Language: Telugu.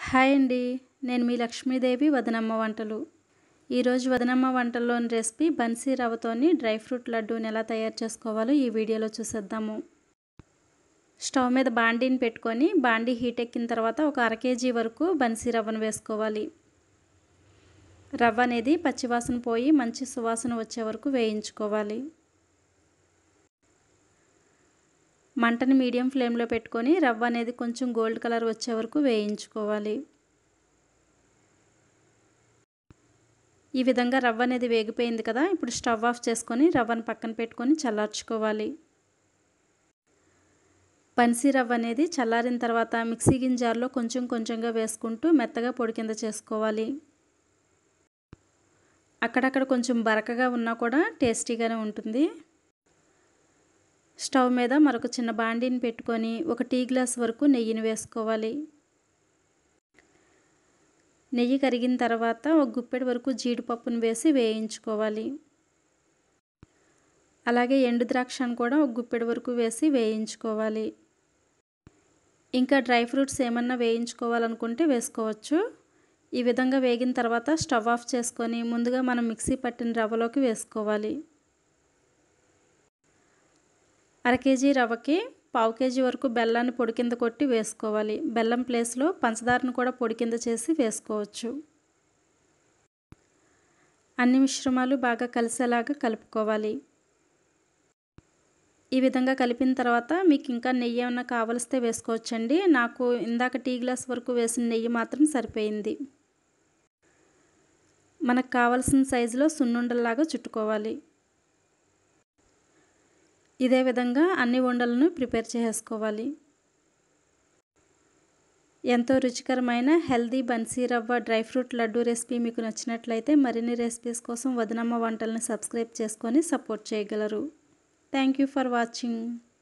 హాయ్ అండి నేను మీ లక్ష్మీదేవి వదనమ్మ వంటలు ఈరోజు వదనమ్మ వంటల్లోని రెసిపీ బన్సీ రవ్వతోని డ్రై ఫ్రూట్ లడ్డూని ఎలా తయారు చేసుకోవాలో ఈ వీడియోలో చూసేద్దాము స్టవ్ మీద బాండీని పెట్టుకొని బాండీ హీట్ ఎక్కిన తర్వాత ఒక అర కేజీ వరకు బన్సీ రవ్వను వేసుకోవాలి రవ్వ అనేది పచ్చివాసన పోయి మంచి సువాసన వచ్చే వరకు వేయించుకోవాలి మంటని మీడియం ఫ్లేమ్లో పెట్టుకొని రవ్వ అనేది కొంచెం గోల్డ్ కలర్ వచ్చే వరకు వేయించుకోవాలి ఈ విధంగా రవ్వ అనేది వేగిపోయింది కదా ఇప్పుడు స్టవ్ ఆఫ్ చేసుకొని రవ్వను పక్కన పెట్టుకొని చల్లార్చుకోవాలి పన్సీ రవ్వ అనేది చల్లారిన తర్వాత మిక్సీ గింజార్లో కొంచెం కొంచెంగా వేసుకుంటూ మెత్తగా పొడి కింద చేసుకోవాలి అక్కడక్కడ కొంచెం బరకగా ఉన్నా కూడా టేస్టీగానే ఉంటుంది స్టవ్ మీద మరొక చిన్న బాండీని పెట్టుకొని ఒక టీ గ్లాస్ వరకు నెయ్యిని వేసుకోవాలి నెయ్యి కరిగిన తర్వాత ఒక గుప్పెడి వరకు జీడిపప్పును వేసి వేయించుకోవాలి అలాగే ఎండు ద్రాక్షను కూడా ఒక గుప్పెడి వరకు వేసి వేయించుకోవాలి ఇంకా డ్రై ఫ్రూట్స్ ఏమన్నా వేయించుకోవాలనుకుంటే వేసుకోవచ్చు ఈ విధంగా వేగిన తర్వాత స్టవ్ ఆఫ్ చేసుకొని ముందుగా మనం మిక్సీ పట్టిన రవ్వలోకి వేసుకోవాలి అర కేజీ రవ్వకి పావు కేజీ వరకు బెల్లాన్ని పొడి కింద కొట్టి వేసుకోవాలి బెల్లం ప్లేస్లో పంచదారను కూడా పొడి కింద చేసి వేసుకోవచ్చు అన్ని మిశ్రమాలు బాగా కలిసేలాగా కలుపుకోవాలి ఈ విధంగా కలిపిన తర్వాత మీకు ఇంకా నెయ్యి ఏమన్నా కావలిస్తే వేసుకోవచ్చండి నాకు ఇందాక టీ గ్లాస్ వరకు వేసిన నెయ్యి మాత్రం సరిపోయింది మనకు కావలసిన సైజులో సున్నుండల్లాగా చుట్టుకోవాలి ఇదే విధంగా అన్ని ఉండలను ప్రిపేర్ చేసుకోవాలి ఎంతో రుచికరమైన హెల్దీ బన్సీ రవ్వ డ్రై ఫ్రూట్ లడ్డు రెసిపీ మీకు నచ్చినట్లయితే మరిన్ని రెసిపీస్ కోసం వదనమ్మ వంటలను సబ్స్క్రైబ్ చేసుకొని సపోర్ట్ చేయగలరు థ్యాంక్ యూ ఫర్ వాచింగ్